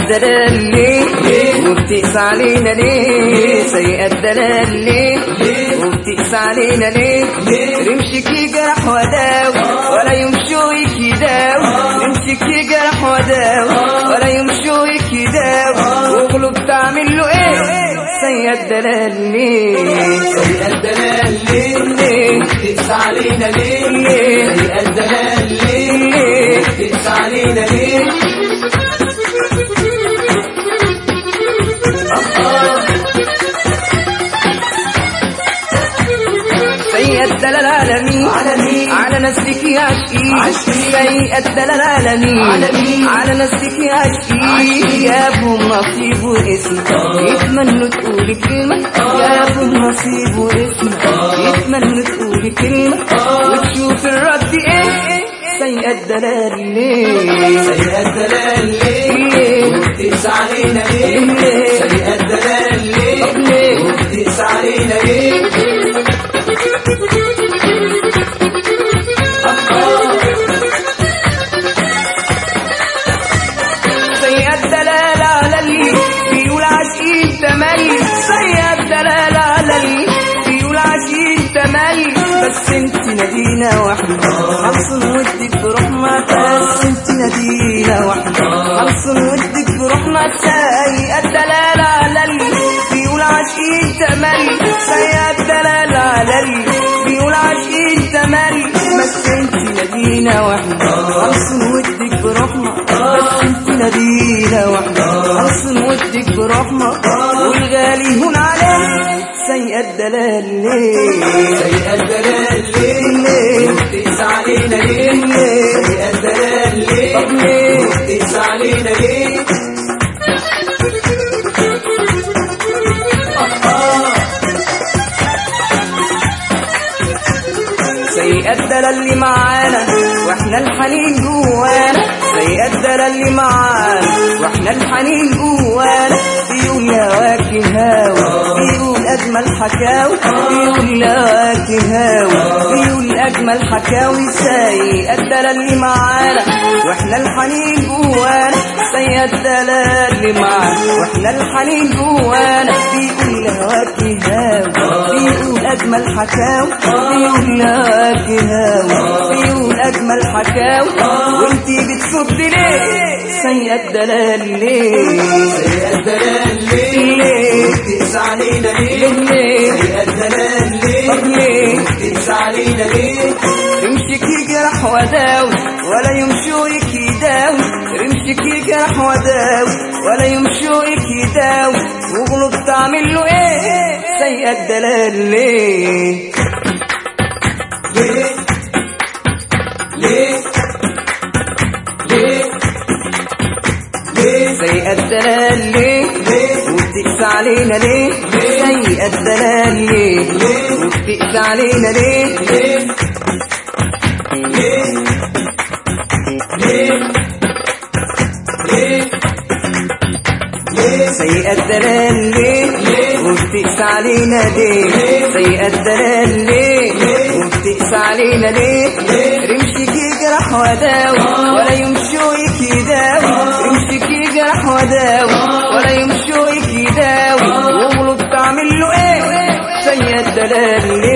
الدلال ليه وبتقسى علينا ليه سيء الدلال ليه وبتقسى علينا ليه رمشك يجرح وداوي ولا يمشوك يداوي رمشك يجرح وداوي ولا يمشوك يداوي وقلوب تعمل له ايه سيء الدلال ليه سيء الدلال ليه ليه تقسى علينا ليه ليه سيء الدلال ليه ليه تقسى علينا ليه سيء الدلال عالمي على مين؟ على نسلك يا عشقي عشقي. سيء الدلال عالمي على مين؟ على نسلك يا عشقي عشقي. يا ابو نصيب واسم يتمنوا تقولي كلمة يا ابو نصيب واسم يتمنوا تقولي كلمة وتشوف الرد ايه سيء الدلال ليه سيء الدلال ليه ليه تقسى علينا ليه ليه؟ سيء الدلال ليه طب ليه تقسى علينا ليه سيء الدلال على اللي بيقول عاشقين تملي سيء الدلال على اللي بيقول عاشقين تملي بس انت نادينا واحدة خلص ودك بروحنا بس انت نادينا واحدة خلص ودك بروحنا سيء الدلال على اللي بيقول عاشقين تملي سيء الدلال على اللي بيقول عاشقين تملي بس انت نادينا واحدة خلص ودك بروحنا بس انت نادينا واحدة خلص ودك بروحنا والغالي هون عليك سيء الدلال ليه سيء الدلال ليه ليه تقسى علينا ليه ليه سيء الدلال ليه طب ليه تقسى علينا ليه سيء الدلال اللي معانا واحنا الحنين جوانا سيء الدلال اللي معانا واحنا الحنين جوانا بيقول يا واكي هاوي بيقول اجمل حكاوي بيقول يا واكي هاوي بيقول اجمل حكاوي سيء الدلال اللي معانا واحنا الحنين جوانا سيء الدلال اللي معانا واحنا الحنين جوانا بيقول يا واكي هاوي بيقول اجمل حكاوي بيقول يا واكي هاوي بيقول اجمل حكاوي وانتي بتصد ليه سيء الدلال ليه سيء الدلال ليه ليه تقسى علينا ليه ليه سيء الدلال ليه طب ليه تقسى علينا ليه رمشك يجرح وداوي ولا يمشوك يداوي رمشك يجرح وداوي ولا يمشوك يداوي وغلط تعمل له ايه سيء الدلال ليه ليه ليه ليه ليه سيء الدلال ليه ليه وبتقسى علينا ليه سيء الدلال ليه وبتقسى علينا ليه ليه ليه ليه ليه ليه سيء الدلال ليه وبتقسى علينا ليه سيء الدلال ليه وبتقسى علينا ليه رمشك يجرح وداوي ولا يمشوك يداوي رمشك يجرح وداوي ولا يمشوك يداوي وغلط تعمل له ايه سيء الدلال